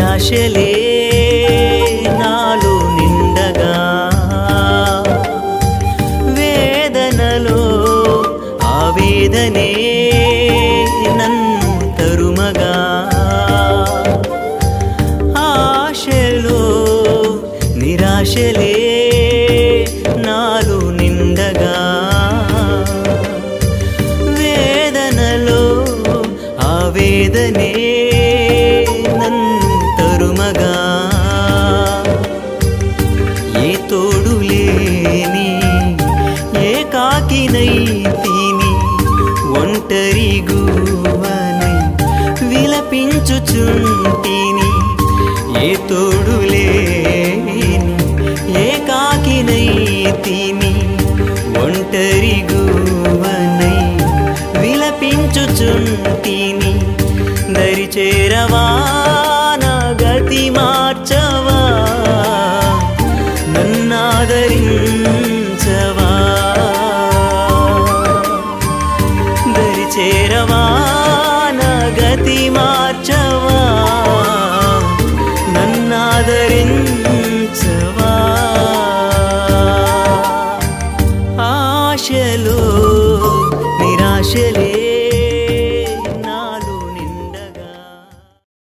నిరాశలే నాలో నిండగా వేదనలో ఆవేదనే నన్ను తరుమగా ఆశలో నిరాశలే నాలో నిండగా వేదనలో ఆవేదనే నన్ను తరుమగా ఏ తోడు లేని ఏ కాకినై తిని ఒంటరి గువనై విలపించుచుంటిని ఏ తోడు లేని ఏ కాకినై తిని ఒంటరి గువనై విలపించుచుంటిని దరి చేరవా నా గతి మార్చవా నన్నాదరించవా దరి చేరవా నా గతి మార్చవా